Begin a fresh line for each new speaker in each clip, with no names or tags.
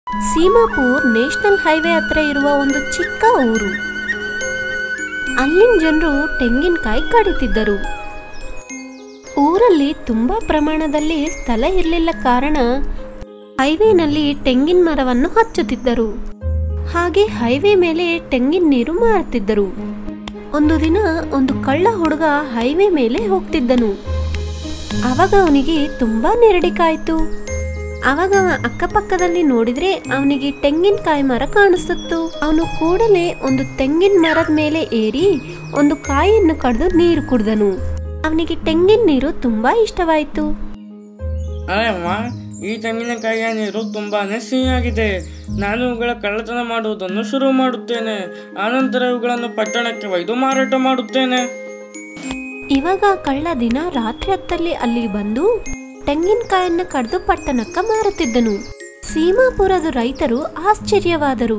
ಸೀಮಾಪುರ್ national highway ಹತ್ರ ಇರುವ ಒಂದು ಚಿಕ್ಕ ಊರು ಅಲ್ಲಿನ ಜನರು ತೆಂಗಿನಕಾಯಿ ಕಡಿತಿದ್ದರು ಊರಲ್ಲಿ ತುಂಬಾ ಪ್ರಮಾಣದಲ್ಲಿ ಸ್ಥಳ ಇರಲಿಲ್ಲ ಕಾರಣ ಹೈವೇನಲ್ಲಿ ತೆಂಗಿನ ಮರವನ್ನು ಹಚ್ಚುತ್ತಿದ್ದರು ಹಾಗೆ ಹೈವೇ ಮೇಲೆ ತೆಂಗಿನ ನೀರು ಮಾರುತ್ತಿದ್ದರು ಒಂದು ದಿನ ಒಂದು ಕಳ್ಳ ಹುಡುಗ ಹೈವೇ ಮೇಲೆ ಹೋಗ್ತಿದ್ದನು ಅವಾಗ ಅವನಿಗೆ ತುಂಬಾ ನೆರಡಿಕಾಯ್ತು ಅವಾಗ ಅವ ಅಕ್ಕಪಕ್ಕದಲ್ಲಿ ನೋಡಿದ್ರೆ ಅವನಿಗೆ ತೆಂಗಿನಕಾಯಿ ಮರ ಕಾಣಿಸುತ್ತು ಅವನು ಕೂಡಲೇ ಒಂದು ತೆಂಗಿನ ಮರದ ಮೇಲೆ ಏರಿ ಒಂದು ಕಾಯಿಯನ್ನು ಕಡ್ದು ನೀರು ಕುಡ್ದನು ಅವನಿಗೆ ತೆಂಗಿನ ನೀರು ತುಂಬಾ ಇಷ್ಟವಾಯಿತು
ಅರೆ ಅಮ್ಮ ಈ ತೆಂಗಿನಕಾಯಿಯ ನೀರು ತುಂಬಾನೇ ಸಿಹಿಯಾಗಿದೆ ನಾನು ಇವುಗಳ ಕಳ್ಳತನ ಮಾಡುವುದನ್ನು ಶುರು ಮಾಡುತ್ತೇನೆ ಆನಂತರ ಇವುಗಳನ್ನು ಪಟ್ಟಣಕ್ಕೆ ಒಯ್ದು ಮಾರಾಟ ಮಾಡುತ್ತೇನೆ
ಇವಾಗ ಆ ಕಳ್ಳ ದಿನ ರಾತ್ರಿ ಹೊತ್ತಲ್ಲಿ ಅಲ್ಲಿ ಬಂದು ತೆಂಗಿನಕಾಯನ್ನು ಕಡ್ದು ಪಟ್ಟಣಕ್ಕ ಮಾರುತ್ತಿದ್ದನು ಸೀಮಾಪುರದ ರೈತರು ಆಶ್ಚರ್ಯವಾದರು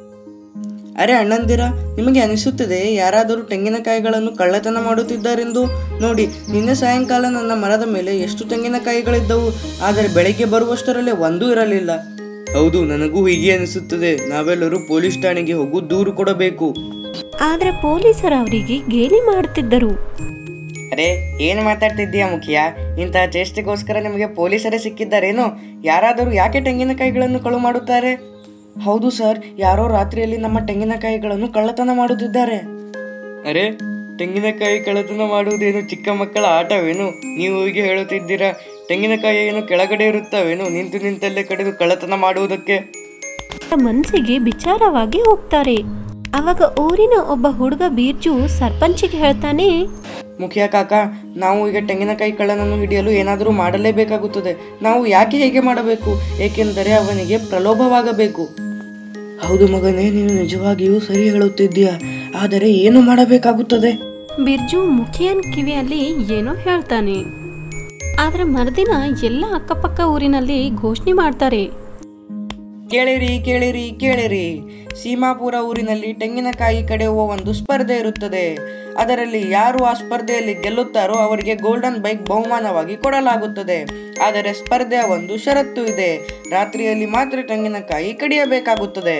ಅರೆ ಅಣ್ಣಂದಿರ ನಿಮಗೆ ಅನಿಸುತ್ತದೆ ಯಾರಾದರೂ ತೆಂಗಿನಕಾಯಿಗಳನ್ನು ಕಳ್ಳತನ ಮಾಡುತ್ತಿದ್ದಾರೆಂದು ನೋಡಿ ನಿನ್ನೆ ಸಾಯಂಕಾಲ ನನ್ನ ಮರದ ಮೇಲೆ ಎಷ್ಟು ತೆಂಗಿನಕಾಯಿಗಳಿದ್ದವು ಆದರೆ ಬೆಳಗ್ಗೆ ಬರುವಷ್ಟರಲ್ಲೇ ಒಂದೂ ಇರಲಿಲ್ಲ ಹೌದು ನನಗೂ ಹೀಗೆ ಅನಿಸುತ್ತದೆ ನಾವೆಲ್ಲರೂ ಪೊಲೀಸ್ ಠಾಣೆಗೆ ಹೋಗು ದೂರು ಕೊಡಬೇಕು
ಆದ್ರೆ ಪೊಲೀಸರು ಅವರಿಗೆ ಗೇಲಿ ಮಾಡುತ್ತಿದ್ದರು
ಅರೆ ಏನು ಮಾತಾಡ್ತಿದ್ದೀಯಾ ಮುಖಿಯ ಇಂತಹ ಚೇಷ್ಟೆಗೋಸ್ಕರ ನಿಮಗೆ ಪೊಲೀಸರೇ ಸಿಕ್ಕಿದ್ದಾರೇನು ಯಾರಾದರೂ ಯಾಕೆ ತೆಂಗಿನಕಾಯಿಗಳನ್ನು ಕಳು ಮಾಡುತ್ತಾರೆ ಹೌದು ಸರ್ ಯಾರೋ ರಾತ್ರಿಯಲ್ಲಿ ನಮ್ಮ ತೆಂಗಿನಕಾಯಿಗಳನ್ನು ಕಳ್ಳತನ ಮಾಡುತ್ತಿದ್ದಾರೆ ಅರೆ ತೆಂಗಿನಕಾಯಿ ಕಳ್ಳತನ ಮಾಡುವುದೇನು ಚಿಕ್ಕ ಮಕ್ಕಳ ಆಟವೇನು ನೀವು ಹೀಗೆ ಹೇಳುತ್ತಿದ್ದೀರಾ ತೆಂಗಿನಕಾಯಿ ಏನು ಕೆಳಗಡೆ ಇರುತ್ತವೇನು ನಿಂತು ನಿಂತಲ್ಲೇ ಕಡಿದು ಕಳ್ಳತನ ಮಾಡುವುದಕ್ಕೆ
ಮನಸ್ಸಿಗೆ ವಿಚಾರವಾಗಿ ಹೋಗ್ತಾರೆ ಅವಾಗ ಊರಿನ ಒಬ್ಬ ಹುಡುಗ ಬೀರ್ಜು ಸರ್ಪಂಚಿಗೆ ಹೇಳ್ತಾನೆ
ಮುಖಿಯ ಕಾಕ ನಾವು ಈಗ ತೆಂಗಿನಕಾಯಿ ಕಳ್ಳನನ್ನು ಹಿಡಿಯಲು ಏನಾದರೂ ಮಾಡಲೇಬೇಕಾಗುತ್ತದೆ ನಾವು ಯಾಕೆ ಹೇಗೆ ಮಾಡಬೇಕು ಏಕೆಂದರೆ ಅವನಿಗೆ ಪ್ರಲೋಭವಾಗಬೇಕು ಹೌದು ಮಗನೇ ನೀನು ನಿಜವಾಗಿಯೂ ಸರಿ ಹೇಳುತ್ತಿದ್ದೀಯಾ ಆದರೆ ಏನು ಮಾಡಬೇಕಾಗುತ್ತದೆ
ಬಿರ್ಜು ಮುಖಿಯನ್ ಕಿವಿಯಲ್ಲಿ ಏನೋ ಹೇಳ್ತಾನೆ ಆದ್ರೆ ಮರುದಿನ ಎಲ್ಲ ಅಕ್ಕಪಕ್ಕ ಊರಿನಲ್ಲಿ ಘೋಷಣೆ ಮಾಡ್ತಾರೆ
ಕೇಳಿರಿ ಕೇಳಿರಿ ಕೇಳಿರಿ ಸೀಮಾಪುರ ಊರಿನಲ್ಲಿ ತೆಂಗಿನಕಾಯಿ ಕಡೆಯುವ ಒಂದು ಸ್ಪರ್ಧೆ ಇರುತ್ತದೆ ಅದರಲ್ಲಿ ಯಾರು ಆ ಸ್ಪರ್ಧೆಯಲ್ಲಿ ಗೆಲ್ಲುತ್ತಾರೋ ಅವರಿಗೆ ಗೋಲ್ಡನ್ ಬೈಕ್ ಬಹುಮಾನವಾಗಿ ಕೊಡಲಾಗುತ್ತದೆ ಆದರೆ ಸ್ಪರ್ಧೆಯ ಒಂದು ಷರತ್ತು ಇದೆ ರಾತ್ರಿಯಲ್ಲಿ ಮಾತ್ರ ತೆಂಗಿನಕಾಯಿ ಕಡಿಯಬೇಕಾಗುತ್ತದೆ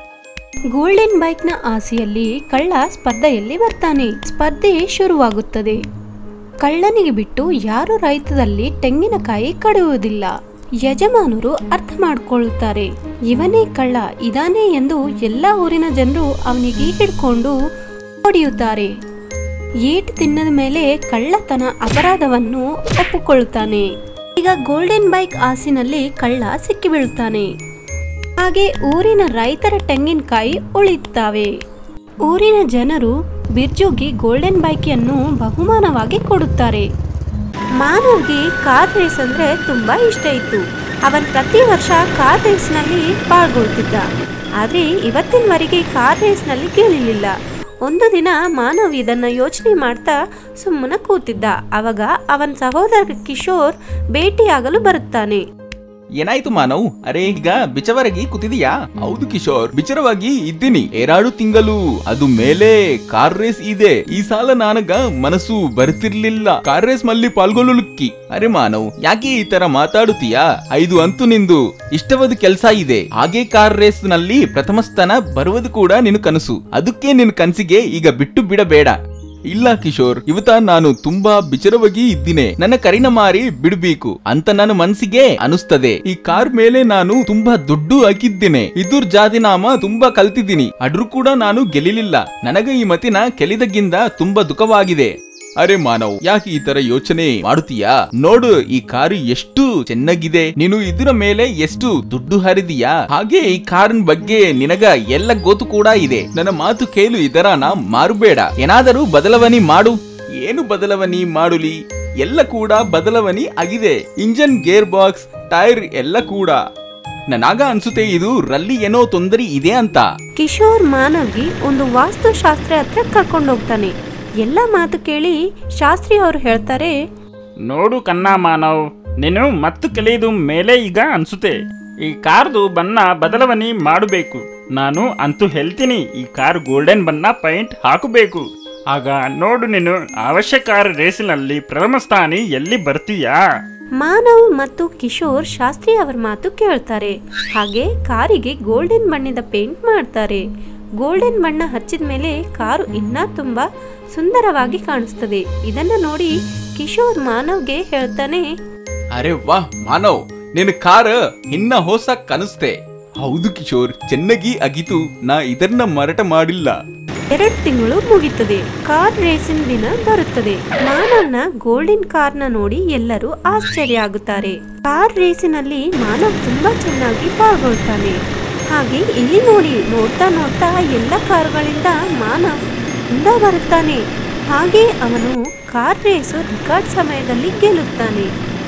ಗೋಲ್ಡನ್ ಬೈಕ್ನ ಆಸೆಯಲ್ಲಿ ಕಳ್ಳ ಸ್ಪರ್ಧೆಯಲ್ಲಿ ಬರ್ತಾನೆ ಸ್ಪರ್ಧೆ ಶುರುವಾಗುತ್ತದೆ ಕಳ್ಳನಿಗೆ ಬಿಟ್ಟು ಯಾರು ರೈತದಲ್ಲಿ ತೆಂಗಿನಕಾಯಿ ಕಡಿಯುವುದಿಲ್ಲ ಯಜಮಾನರು ಅರ್ಥ ಮಾಡಿಕೊಳ್ಳುತ್ತಾರೆ ಇವನೇ ಕಳ್ಳ ಇದಾನೆ ಎಂದು ಎಲ್ಲ ಊರಿನ ಜನರು ಅವನಿಗೆ ಹಿಡ್ಕೊಂಡು ಹೊಡೆಯುತ್ತಾರೆ ಏಟು ತಿನ್ನದ ಮೇಲೆ ಕಳ್ಳತನ ಅಪರಾಧವನ್ನು ಒಪ್ಪಿಕೊಳ್ಳುತ್ತಾನೆ ಈಗ ಗೋಲ್ಡನ್ ಬೈಕ್ ಆಸಿನಲ್ಲಿ ಕಳ್ಳ ಸಿಕ್ಕಿಬೀಳುತ್ತಾನೆ ಹಾಗೆ ಊರಿನ ರೈತರ ತೆಂಗಿನಕಾಯಿ ಉಳಿಯುತ್ತವೆ ಊರಿನ ಜನರು ಬಿರ್ಜುಗೆ ಗೋಲ್ಡನ್ ಬೈಕಿಯನ್ನು ಬಹುಮಾನವಾಗಿ ಕೊಡುತ್ತಾರೆ ಮಾನವ್ಗೆ ಕಾರ್ ರೇಸ್ ಅಂದ್ರೆ ತುಂಬಾ ಇಷ್ಟ ಇತ್ತು ಅವನ್ ಪ್ರತಿ ವರ್ಷ ಕಾರ್ ರೇಸ್ನಲ್ಲಿ ಪಾಲ್ಗೊಳ್ತಿದ್ದ ಆದ್ರೆ ಇವತ್ತಿನವರೆಗೆ ಕಾರ್ ರೇಸ್ನಲ್ಲಿ ಕೇಳಲಿಲ್ಲ ಒಂದು ದಿನ ಮಾನವ್ ಇದನ್ನ ಯೋಚನೆ ಮಾಡ್ತಾ ಸುಮ್ಮನೆ ಕೂತಿದ್ದ ಅವಾಗ ಅವನ ಸಹೋದರ ಕಿಶೋರ್ ಭೇಟಿಯಾಗಲು ಬರುತ್ತಾನೆ
ಏನಾಯ್ತು ಮಾನವ್ ಅರೆ ಈಗ ಬಿಚವರಗಿ ಕೂತಿದೀಯಾ ಹೌದು ಕಿಶೋರ್ ಬಿಚರವಾಗಿ ಇದ್ದೀನಿ ಎರಡು ತಿಂಗಳು ಅದು ಮೇಲೆ ಕಾರ್ ರೇಸ್ ಇದೆ ಈ ಸಾಲ ನನಗ ಮನಸ್ಸು ಬರ್ತಿರ್ಲಿಲ್ಲ ಕಾರ್ ರೇಸ್ ಮಲ್ಲಿ ಪಾಲ್ಗೊಳ್ಳಲಿಕ್ಕಿ ಅರೆ ಮಾನವ್ ಯಾಕೆ ಈ ತರ ಮಾತಾಡುತ್ತೀಯಾ ಐದು ಅಂತೂ ನಿಂದು ಇಷ್ಟವಾದ ಕೆಲಸ ಇದೆ ಹಾಗೆ ಕಾರ್ ರೇಸ್ ನಲ್ಲಿ ಪ್ರಥಮ ಸ್ಥಾನ ಬರುವುದು ಕೂಡ ನಿನ್ನ ಕನಸು ಅದಕ್ಕೆ ನಿನ್ನ ಕನಸಿಗೆ ಈಗ ಬಿಟ್ಟು ಬಿಡಬೇಡ ಇಲ್ಲ ಕಿಶೋರ್ ಇವತ್ತ ನಾನು ತುಂಬಾ ಬಿಚರವಾಗಿ ಇದ್ದೀನಿ ನನ್ನ ಕರಿನ ಮಾರಿ ಬಿಡ್ಬೇಕು ಅಂತ ನನ್ನ ಮನ್ಸಿಗೆ ಅನಿಸ್ತದೆ ಈ ಕಾರ್ ಮೇಲೆ ನಾನು ತುಂಬಾ ದುಡ್ಡು ಹಾಕಿದ್ದೇನೆ ಇದ್ರ ಜಾತಿ ನಾಮ ತುಂಬಾ ಕಲ್ತಿದ್ದೀನಿ ಅಡ್ರು ಕೂಡ ನಾನು ಗೆಲ್ಲಿಲ್ಲ ನನಗೆ ಈ ಮತಿನ ಕೆಲಿದಗಿಂದ ತುಂಬಾ ದುಃಖವಾಗಿದೆ ಅರೆ ಮಾನವ್ ಯಾಕೆ ಈ ತರ ಯೋಚನೆ ಮಾಡುತ್ತೀಯಾ ನೋಡು ಈ ಕಾರು ಎಷ್ಟು ಚೆನ್ನಾಗಿದೆ ನೀನು ಇದರ ಮೇಲೆ ಎಷ್ಟು ದುಡ್ಡು ಹರಿದೀಯಾ ಹಾಗೆ ಈ ಕಾರಿನ ಬಗ್ಗೆ ನಿನಗ ಎಲ್ಲ ಗೊತ್ತು ಕೂಡ ಇದೆ ನನ್ನ ಮಾತು ಕೇಳು ಇದರನ ಮಾರುಬೇಡ ಏನಾದರೂ ಬದಲಾವಣೆ ಮಾಡು ಏನು ಬದಲಾವಣೆ ಮಾಡುಲಿ ಎಲ್ಲ ಕೂಡ ಬದಲಾವಣೆ ಆಗಿದೆ ಇಂಜನ್ ಗೇರ್ ಬಾಕ್ಸ್ ಟೈರ್ ಎಲ್ಲ ಕೂಡ ನನಗ ಅನ್ಸುತ್ತೆ ಇದು ರಲ್ಲಿ ಏನೋ ತೊಂದರೆ ಇದೆ ಅಂತ
ಕಿಶೋರ್ ಮಾನವ್ಗೆ ಒಂದು ವಾಸ್ತುಶಾಸ್ತ್ರ ಹತ್ರ ಕರ್ಕೊಂಡು ಹೋಗ್ತಾನೆ ಎಲ್ಲ ಮಾತು ಕೇಳಿ ಶಾಸ್ತ್ರಿ ಅವರು ಹೇಳ್ತಾರೆ
ನೋಡು ಕನ್ನ ಮಾನವ್ ನೀನು ಮತ್ತು ಕಲಿಯುವುದು ಮೇಲೆ ಈಗ ಅನ್ಸುತ್ತೆ ಈ ಕಾರ್ದು ಬಣ್ಣ ಬದಲಾವಣೆ ಮಾಡಬೇಕು ನಾನು ಅಂತೂ ಹೇಳ್ತೀನಿ ಈ ಕಾರ್ ಗೋಲ್ಡನ್ ಬಣ್ಣ ಪೈಂಟ್ ಹಾಕಬೇಕು ಆಗ ನೋಡು ನೀನು ಅವಶ್ಯಕ ರೇಸಿನಲ್ಲಿ ಪ್ರಥಮ ಸ್ಥಾನಿ ಎಲ್ಲಿ ಬರ್ತೀಯಾ
ಮಾನವ್ ಮತ್ತು ಕಿಶೋರ್ ಶಾಸ್ತ್ರಿ ಅವರ ಮಾತು ಕೇಳ್ತಾರೆ ಹಾಗೆ ಕಾರಿಗೆ ಗೋಲ್ಡನ್ ಬಣ್ಣದ ಪೇಂಟ್ ಮಾಡ್ತಾರೆ ಗೋಲ್ಡನ್ ಬಣ್ಣ ಹಚ್ಚಿದ ಮೇಲೆ ಕಾರು ಇನ್ನೂ ತುಂಬಾ ಸುಂದರವಾಗಿ ಕಾಣಿಸ್ತದೆ ಇದನ್ನ ನೋಡಿ ಕಿಶೋರ್ ಮಾನವ್ಗೆ ಹೇಳ್ತಾನೆ
ಅರೆ ವಾಹ್ ಮಾನವ್ ನಿನ್ನ ಕಾರ್ ಇನ್ನ ಹೊಸ ಕನಸ್ತೆ ಹೌದು ಕಿಶೋರ್ ಚೆನ್ನಾಗಿ ಅಗಿತು ನಾ ಇದನ್ನ ಮಾರಾಟ ಮಾಡಿಲ್ಲ
ಎರಡು ತಿಂಗಳು ಮುಗಿತದೆ ಕಾರ್ ರೇಸಿನ ದಿನ ಬರುತ್ತದೆ ಮಾನವ್ನ ಗೋಲ್ಡನ್ ಕಾರ್ನ ನೋಡಿ ಎಲ್ಲರೂ ಆಶ್ಚರ್ಯ ಆಗುತ್ತಾರೆ ಕಾರ್ ರೇಸಿನಲ್ಲಿ ಮಾನವ್ ತುಂಬಾ ಚೆನ್ನಾಗಿ ಪಾಲ್ಗೊಳ್ತಾನೆ ಹಾಗೆ ಇಲ್ಲಿ ನೋಡಿ ನೋಡ್ತಾ ನೋಡ್ತಾ ಎಲ್ಲ ಕಾರುಗಳಿಂದ ಮಾನವ್ ಮುಂದ ಬರುತ್ತಾನೆ ಹಾಗೆ ಅವನು ಕಾರ್ ರೇಸು ರೆಕಾರ್ಡ್ ಸಮಯದಲ್ಲಿ ಗೆಲ್ಲುತ್ತಾನೆ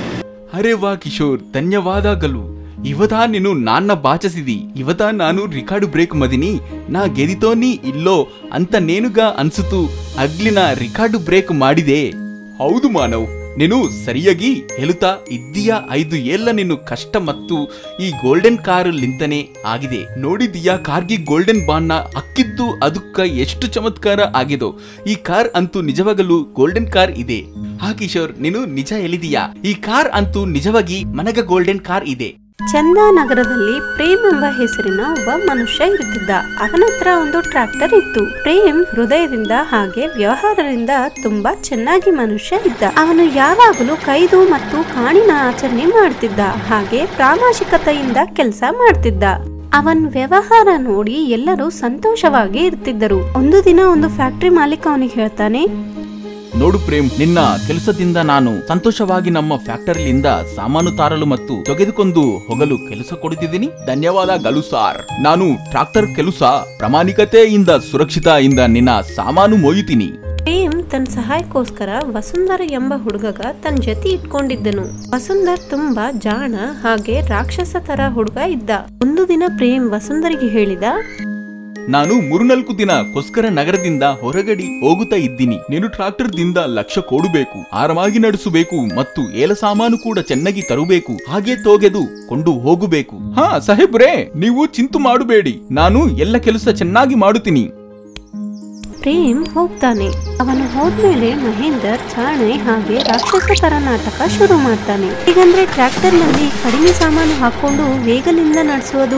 ಅರೆ ವಾ ಕಿಶೋರ್ ಧನ್ಯವಾದಗಳು ಇವತ ನೀನು ನಾನ್ನ ಬಾಚಸಿದಿ ಇವತ ನಾನು ರಿಕಾರ್ಡ್ ಬ್ರೇಕ್ ಮದಿನಿ ನಾ ಗೆದಿತೋನಿ ಇಲ್ಲೋ ಅಂತ ನೇನುಗ ಅನ್ಸುತ್ತು ಅಗ್ಲಿನ ರಿಕಾರ್ಡ್ ಬ್ರೇಕ್ ಮಾಡಿದೆ ಹೌದು ಮಾನವ್ ನೀನು ಸರಿಯಾಗಿ ಹೇಳುತ್ತಾ ಇದ್ದೀಯಾ ಐದು ಏಳ ನೀನು ಕಷ್ಟ ಮತ್ತು ಈ ಗೋಲ್ಡನ್ ಕಾರ್ ಲಿಂತನೆ ಆಗಿದೆ ನೋಡಿದೀಯಾ ಕಾರ್ಗೆ ಗೋಲ್ಡನ್ ಬಾಣ್ಣ ಅಕ್ಕಿದ್ದು ಅದಕ್ಕ ಎಷ್ಟು ಚಮತ್ಕಾರ ಆಗಿದೋ ಈ ಕಾರ್ ಅಂತೂ ನಿಜವಾಗಲೂ ಗೋಲ್ಡನ್ ಕಾರ್ ಇದೆ ಹಾ ಕಿಶೋರ್ ನೀನು ನಿಜ ಹೇಳಿದೀಯಾ ಈ ಕಾರ್ ಅಂತೂ ನಿಜವಾಗಿ ಮನಗ ಗೋಲ್ಡನ್ ಕಾರ್ ಇದೆ
ಚಂದಾನಗರದಲ್ಲಿ ಪ್ರೇಮ್ ಎಂಬ ಹೆಸರಿನ ಒಬ್ಬ ಮನುಷ್ಯ ಇರುತ್ತಿದ್ದ ಅವನ ಹತ್ರ ಒಂದು ಟ್ರ್ಯಾಕ್ಟರ್ ಇತ್ತು ಪ್ರೇಮ್ ಹೃದಯದಿಂದ ಹಾಗೆ ವ್ಯವಹಾರದಿಂದ ತುಂಬಾ ಚೆನ್ನಾಗಿ ಮನುಷ್ಯ ಇದ್ದ ಅವನು ಯಾವಾಗಲೂ ಕೈದು ಮತ್ತು ಕಾಣಿನ ಆಚರಣೆ ಮಾಡ್ತಿದ್ದ ಹಾಗೆ ಪ್ರಾಮಾಣಿಕತೆಯಿಂದ ಕೆಲಸ ಮಾಡ್ತಿದ್ದ ಅವನ್ ವ್ಯವಹಾರ ನೋಡಿ ಎಲ್ಲರೂ ಸಂತೋಷವಾಗಿ ಇರ್ತಿದ್ದರು ಒಂದು ದಿನ ಒಂದು ಫ್ಯಾಕ್ಟರಿ ಮಾಲೀಕ ಅವನಿಗೆ ಹೇಳ್ತಾನೆ
ನೋಡು ಪ್ರೇಮ್ ನಿನ್ನ ಕೆಲಸದಿಂದ ನಾನು ಸಂತೋಷವಾಗಿ ನಮ್ಮ ಫ್ಯಾಕ್ಟರಿಲಿಂದ ಸಾಮಾನು ತಾರಲು ಮತ್ತು ತೆಗೆದುಕೊಂಡು ಹೋಗಲು ಕೆಲಸ ಕೊಡುತ್ತಿದ್ದೀನಿ ಧನ್ಯವಾದಗಳು ಸಾರ್ ನಾನು ಟ್ರಾಕ್ಟರ್ ಕೆಲಸ ಪ್ರಾಮಾಣಿಕತೆಯಿಂದ ಸುರಕ್ಷಿತ ಇಂದ ನಿನ್ನ ಸಾಮಾನು ಮೊಯ್ಯುತ್ತೀನಿ
ಪ್ರೇಮ್ ತನ್ನ ಸಹಾಯಕ್ಕೋಸ್ಕರ ವಸುಂಧರ ಎಂಬ ಹುಡುಗಗ ತನ್ನ ಜೊತೆ ಇಟ್ಕೊಂಡಿದ್ದನು ವಸುಂಧರ್ ತುಂಬಾ ಜಾಣ ಹಾಗೆ ರಾಕ್ಷಸ ತರ ಹುಡುಗ ಇದ್ದ ಒಂದು ದಿನ ಪ್ರೇಮ್ ವಸುಂಧರಿಗೆ ಹೇಳಿದ
ನಾನು ಮೂರ್ನಾಲ್ಕು ದಿನಕ್ಕೋಸ್ಕರ ನಗರದಿಂದ ಹೊರಗಡಿ ಹೋಗುತ್ತಾ ಇದ್ದೀನಿ ನೀನು ಟ್ರಾಕ್ಟರ್ ದಿಂದ ಲಕ್ಷ ಕೊಡಬೇಕು ಆರಾಮಾಗಿ ನಡೆಸಬೇಕು ಮತ್ತು ಏಲ ಸಾಮಾನು ಕೂಡ ಚೆನ್ನಾಗಿ ತರಬೇಕು ಹಾಗೆ ತೊಗೆದು ಕೊಂಡು ಹೋಗಬೇಕು ಹಾ ಸಾಹೇಬ್ರೇ ನೀವು ಚಿಂತು ಮಾಡಬೇಡಿ ನಾನು ಎಲ್ಲ ಕೆಲಸ ಚೆನ್ನಾಗಿ ಮಾಡುತ್ತೀನಿ
ಪ್ರೇಮ್ ಹೋಗ್ತಾನೆ ಅವನು ಹೋದ್ಮೇಲೆ ಮಹೇಂದರ್ ಚಾಣೆ ಹಾಗೆ ರಾಕ್ಷಸ ತರ ನಾಟಕ ಶುರು ಮಾಡ್ತಾನೆ ಹೀಗಂದ್ರೆ ಟ್ರ್ಯಾಕ್ಟರ್ ನಲ್ಲಿ ಕಡಿಮೆ ಸಾಮಾನು ಹಾಕೊಂಡು ವೇಗದಿಂದ ನಡೆಸೋದು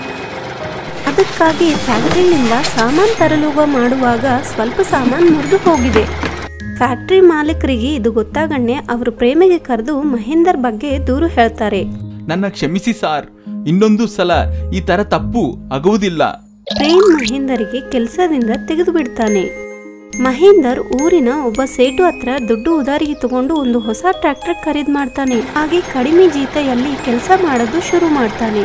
ಅದಕ್ಕಾಗಿ ಫ್ಯಾಕ್ಟ್ರಿಯಿಂದ ಸಾಮಾನು ತರಲು ಮಾಡುವಾಗ ಸ್ವಲ್ಪ ಸಾಮಾನು ಮುರಿದು ಹೋಗಿದೆ ಫ್ಯಾಕ್ಟ್ರಿ ಮಾಲೀಕರಿಗೆ ಇದು ಗೊತ್ತಾಗಣ್ಣೆ ಅವರು ಪ್ರೇಮಿಗೆ ಕರೆದು ಮಹೇಂದರ್ ಬಗ್ಗೆ ದೂರು ಹೇಳ್ತಾರೆ
ನನ್ನ ಕ್ಷಮಿಸಿ ಸಾರ್ ಇನ್ನೊಂದು ಸಲ ಈ ತರ ತಪ್ಪು ಆಗುವುದಿಲ್ಲ
ಪ್ರೇಮ್ ಮಹೇಂದರಿಗೆ ಕೆಲಸದಿಂದ ತೆಗೆದು ಬಿಡ್ತಾನೆ ಮಹೇಂದರ್ ಊರಿನ ಒಬ್ಬ ಸೇಟು ಹತ್ರ ದುಡ್ಡು ಉದಾರಿಗೆ ತಗೊಂಡು ಒಂದು ಹೊಸ ಟ್ರ್ಯಾಕ್ಟರ್ ಖರೀದ್ ಮಾಡ್ತಾನೆ ಹಾಗೆ ಕಡಿಮೆ ಜೀತೆಯಲ್ಲಿ ಕೆಲಸ ಮಾಡೋದು ಶುರು ಮಾಡ್ತಾನೆ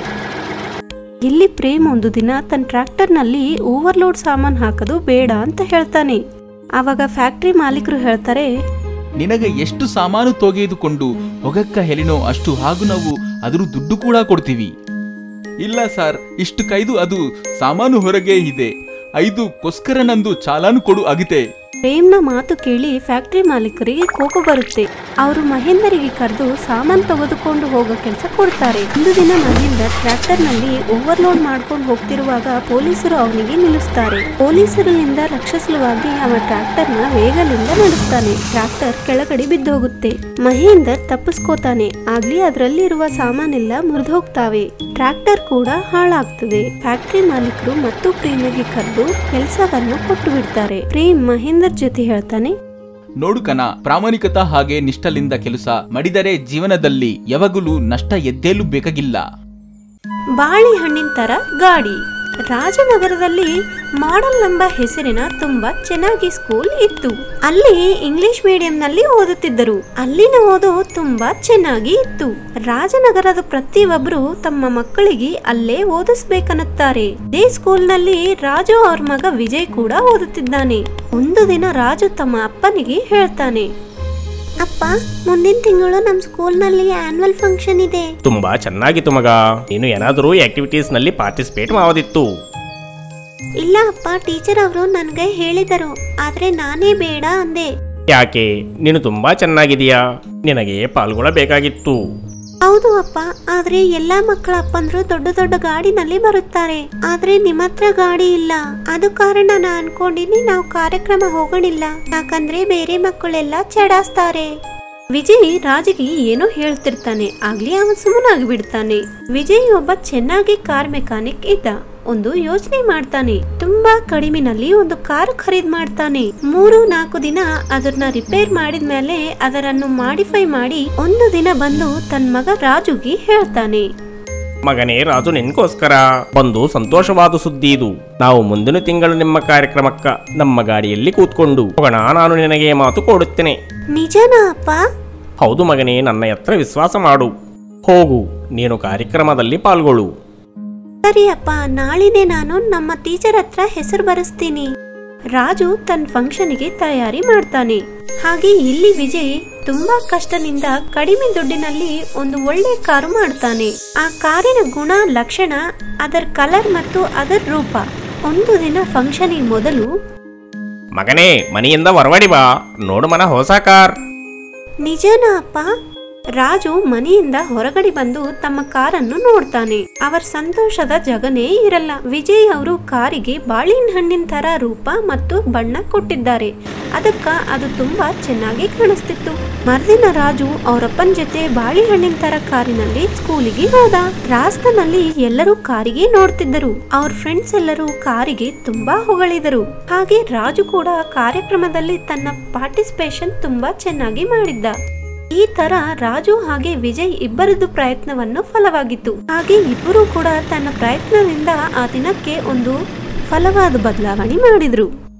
ಇಲ್ಲಿ ಪ್ರೇಮ್ ಒಂದು ದಿನ ತನ್ನ ಟ್ರ್ಯಾಕ್ಟರ್ನಲ್ಲಿ ಓವರ್ಲೋಡ್ ಸಾಮಾನು ಹಾಕೋದು ಬೇಡ ಅಂತ ಹೇಳ್ತಾನೆ ಆವಾಗ ಫ್ಯಾಕ್ಟ್ರಿ ಮಾಲೀಕರು ಹೇಳ್ತಾರೆ
ನಿನಗೆ ಎಷ್ಟು ಸಾಮಾನು ತೊಗೆದುಕೊಂಡು ಹೋಗಕ್ಕ ಹೇಳಿನೋ ಅಷ್ಟು ಹಾಗೂ ನಾವು ಅದ್ರ ದುಡ್ಡು ಕೂಡ ಕೊಡ್ತೀವಿ ಇಲ್ಲ ಸರ್ ಇಷ್ಟು ಕೈದು ಅದು ಸಾಮಾನು ಹೊರಗೆ ಇದೆ ಐದುಕ್ಕೋಸ್ಕರ ನಂದು ಚಾಲಾನು ಕೊಡು ಆಗಿದೆ
ಪ್ರೇಮ್ನ ಮಾತು ಕೇಳಿ ಫ್ಯಾಕ್ಟ್ರಿ ಮಾಲೀಕರಿಗೆ ಕೋಪ ಬರುತ್ತೆ ಅವರು ಮಹೇಂದರಿಗೆ ಕರೆದು ಸಾಮಾನ್ ತೆಗೆದುಕೊಂಡು ಹೋಗೋ ಕೆಲಸ ಕೊಡ್ತಾರೆ ಒಂದು ದಿನ ಮಹೇಂದರ್ ಟ್ರ್ಯಾಕ್ಟರ್ ನಲ್ಲಿ ಓವರ್ಲೋಡ್ ಮಾಡ್ಕೊಂಡು ಹೋಗ್ತಿರುವಾಗ ಪೊಲೀಸರು ಅವನಿಗೆ ನಿಲ್ಲಿಸ್ತಾರೆ ಪೊಲೀಸರಿಂದ ರಕ್ಷಿಸಲುವಾಗಿ ಅವ ಟ್ರ್ಯಾಕ್ಟರ್ ನ ವೇಗದಿಂದ ನಡೆಸ್ತಾನೆ ಟ್ರ್ಯಾಕ್ಟರ್ ಕೆಳಗಡೆ ಬಿದ್ದೋಗುತ್ತೆ ಮಹೇಂದರ್ ತಪ್ಪಿಸ್ಕೋತಾನೆ ಆಗ್ಲಿ ಅದರಲ್ಲಿರುವ ಸಾಮಾನೆಲ್ಲ ಮುರಿದು ಹೋಗ್ತಾವೆ ಟ್ರ್ಯಾಕ್ಟರ್ ಕೂಡ ಹಾಳಾಗ್ತದೆ ಫ್ಯಾಕ್ಟ್ರಿ ಮಾಲೀಕರು ಮತ್ತು ಪ್ರೇಮಿಗೆ ಕರೆದು ಕೆಲಸವನ್ನು ಕೊಟ್ಟು ಬಿಡ್ತಾರೆ ಪ್ರೇಮ್ ಮಹೇಂದರ್ ಜೊತೆ ಹೇಳ್ತಾನೆ
ನೋಡು ಕಣ ಪ್ರಾಮಾಣಿಕತ ಹಾಗೆ ನಿಷ್ಠಲಿಂದ ಕೆಲಸ ಮಾಡಿದರೆ ಜೀವನದಲ್ಲಿ ಯಾವಾಗಲೂ ನಷ್ಟ ಎದ್ದೇಲು ಬೇಕಾಗಿಲ್ಲ
ಬಾಳೆಹಣ್ಣಿನ ತರ ಗಾಡಿ ರಾಜನಗರದಲ್ಲಿ ಮಾಡೆಲ್ ಎಂಬ ಹೆಸರಿನ ತುಂಬಾ ಚೆನ್ನಾಗಿ ಸ್ಕೂಲ್ ಇತ್ತು ಅಲ್ಲಿ ಇಂಗ್ಲಿಷ್ ಮೀಡಿಯಂನಲ್ಲಿ ಓದುತ್ತಿದ್ದರು ಅಲ್ಲಿನ ಓದು ತುಂಬಾ ಚೆನ್ನಾಗಿ ಇತ್ತು ರಾಜನಗರದ ಪ್ರತಿಯೊಬ್ಬರು ತಮ್ಮ ಮಕ್ಕಳಿಗೆ ಅಲ್ಲೇ ಓದಿಸ್ಬೇಕನ್ನುತ್ತಾರೆ ಇದೇ ಸ್ಕೂಲ್ನಲ್ಲಿ ರಾಜು ಅವ್ರ ಮಗ ವಿಜಯ್ ಕೂಡ ಓದುತ್ತಿದ್ದಾನೆ ಒಂದು ದಿನ ರಾಜು ತಮ್ಮ ಅಪ್ಪನಿಗೆ ಹೇಳ್ತಾನೆ ಅಪ್ಪ ಮುಂದಿನ ತಿಂಗಳು ನಮ್ಮ ಸ್ಕೂಲ್ನಲ್ಲಿ ಆನ್ಯುವಲ್ ಫಂಕ್ಷನ್ ಇದೆ
ತುಂಬಾ ಚೆನ್ನಾಗಿತ್ತು ಮಗ ನೀನು ಏನಾದರೂ ಆಕ್ಟಿವಿಟೀಸ್ ನಲ್ಲಿ ಪಾರ್ಟಿಸಿಪೇಟ್ ಮಾಡೋದಿತ್ತು
ಇಲ್ಲ ಅಪ್ಪ ಟೀಚರ್ ಅವರು ನನಗೆ ಹೇಳಿದರು ಆದ್ರೆ ನಾನೇ ಬೇಡ ಅಂದೆ
ಯಾಕೆ ನೀನು ತುಂಬಾ ಚೆನ್ನಾಗಿದೀಯಾ ನಿನಗೆ ಪಾಲ್ಗೊಳ್ಳಬೇಕಾಗಿತ್ತು
ಹೌದು ಅಪ್ಪ ಆದ್ರೆ ಎಲ್ಲಾ ಮಕ್ಕಳ ಅಪ್ಪಂದ್ರು ದೊಡ್ಡ ದೊಡ್ಡ ಗಾಡಿನಲ್ಲಿ ಬರುತ್ತಾರೆ ಆದ್ರೆ ನಿಮ್ಮ ಹತ್ರ ಗಾಡಿ ಇಲ್ಲ ಅದು ಕಾರಣ ನಾ ಅನ್ಕೊಂಡಿನಿ ನಾವು ಕಾರ್ಯಕ್ರಮ ಹೋಗೋಣಿಲ್ಲ ಯಾಕಂದ್ರೆ ಬೇರೆ ಮಕ್ಕಳೆಲ್ಲ ಚಡಾಸ್ತಾರೆ ವಿಜಯ್ ರಾಜಿಗೆ ಏನೋ ಹೇಳ್ತಿರ್ತಾನೆ ಆಗ್ಲಿ ಅವನ್ ಸುಮ್ಮನಾಗಿ ಬಿಡ್ತಾನೆ ವಿಜಯ್ ಒಬ್ಬ ಚೆನ್ನಾಗಿ ಕಾರ್ ಮೆಕ್ಯಾನಿಕ್ ಇದ್ದ ಒಂದು ಯೋಚನೆ ಮಾಡ್ತಾನೆ ತುಂಬಾ ಕಡಿಮೆನಲ್ಲಿ ಒಂದು ಕಾರು ಖರೀದ್ ಮಾಡ್ತಾನೆ ಮೂರು ನಾಲ್ಕು ದಿನ ಅದನ್ನ ರಿಪೇರ್ ಮಾಡಿದ್ಮೇಲೆ ಅದರನ್ನು ಮಾಡಿಫೈ ಮಾಡಿ ಒಂದು ದಿನ ಬಂದು ತನ್ನ ಮಗ ರಾಜುಗೆ ಹೇಳ್ತಾನೆ
ಮಗನೇ ರಾಜು ನಿನ್ಗೋಸ್ಕರ ಬಂದು ಸಂತೋಷವಾದ ಸುದ್ದಿ ಇದು ನಾವು ಮುಂದಿನ ತಿಂಗಳು ನಿಮ್ಮ ಕಾರ್ಯಕ್ರಮಕ್ಕ ನಮ್ಮ ಗಾಡಿಯಲ್ಲಿ ಕೂತ್ಕೊಂಡು ಹೋಗೋಣ ನಾನು ನಿನಗೆ ಮಾತು ಕೊಡುತ್ತೇನೆ
ನಿಜನಾ ಅಪ್ಪ
ಹೌದು ಮಗನೇ ನನ್ನ ಹತ್ರ ವಿಶ್ವಾಸ ಮಾಡು ಹೋಗು ನೀನು ಕಾರ್ಯಕ್ರಮದಲ್ಲಿ ಪಾಲ್ಗೊಳ್ಳು
ಸರಿ ಅಪ್ಪ ನಾಳಿನೇ ನಾನು ನಮ್ಮ ಟೀಚರ್ ಹತ್ರ ಹೆಸರು ಬರೆಸ್ತೀನಿ ರಾಜು ತನ್ನ ಫಂಕ್ಷನ್ಗೆ ತಯಾರಿ ಮಾಡ್ತಾನೆ ಹಾಗೆ ಇಲ್ಲಿ ವಿಜಯ್ ತುಂಬಾ ಕಷ್ಟದಿಂದ ಕಡಿಮೆ ದುಡ್ಡಿನಲ್ಲಿ ಒಂದು ಒಳ್ಳೆ ಕಾರು ಮಾಡ್ತಾನೆ ಆ ಕಾರಿನ ಗುಣ ಲಕ್ಷಣ ಅದರ ಕಲರ್ ಮತ್ತು ಅದರ ರೂಪ ಒಂದು ದಿನ ಫಂಕ್ಷನಿಗೆ ಮೊದಲು
ಮಗನೇ ಮನೆಯಿಂದ ಹೊರಗಡೆ ಬಾ ನೋಡು ಮನ ಹೊಸ ಕಾರ್
ನಿಜನಾ ಅಪ್ಪ ರಾಜು ಮನೆಯಿಂದ ಹೊರಗಡೆ ಬಂದು ತಮ್ಮ ಕಾರನ್ನು ನೋಡ್ತಾನೆ ಅವರ ಸಂತೋಷದ ಜಗನೇ ಇರಲ್ಲ ವಿಜಯ್ ಅವರು ಕಾರಿಗೆ ಬಾಳಿನ ಹಣ್ಣಿನ ತರ ರೂಪ ಮತ್ತು ಬಣ್ಣ ಕೊಟ್ಟಿದ್ದಾರೆ ಅದಕ್ಕ ಅದು ತುಂಬಾ ಚೆನ್ನಾಗಿ ಕಾಣಿಸ್ತಿತ್ತು ಮರ್ದಿನ ರಾಜು ಅವರಪ್ಪನ ಜೊತೆ ಬಾಳೆಹಣ್ಣಿನ ತರ ಕಾರಿನಲ್ಲಿ ಸ್ಕೂಲಿಗೆ ಹೋದ ರಾಸ್ತಾನಲ್ಲಿ ಎಲ್ಲರೂ ಕಾರಿಗೆ ನೋಡ್ತಿದ್ದರು ಅವ್ರ ಫ್ರೆಂಡ್ಸ್ ಎಲ್ಲರೂ ಕಾರಿಗೆ ತುಂಬಾ ಹೊಗಳಿದರು ಹಾಗೆ ರಾಜು ಕೂಡ ಕಾರ್ಯಕ್ರಮದಲ್ಲಿ ತನ್ನ ಪಾರ್ಟಿಸಿಪೇಷನ್ ತುಂಬಾ ಚೆನ್ನಾಗಿ ಮಾಡಿದ್ದ ಈ ತರ ರಾಜು ಹಾಗೆ ವಿಜಯ್ ಇಬ್ಬರದ್ದು ಪ್ರಯತ್ನವನ್ನು ಫಲವಾಗಿತ್ತು ಹಾಗೆ ಇಬ್ಬರು ಕೂಡ ತನ್ನ ಪ್ರಯತ್ನದಿಂದ ಆ ದಿನಕ್ಕೆ ಒಂದು ಫಲವಾದ ಬದಲಾವಣೆ ಮಾಡಿದ್ರು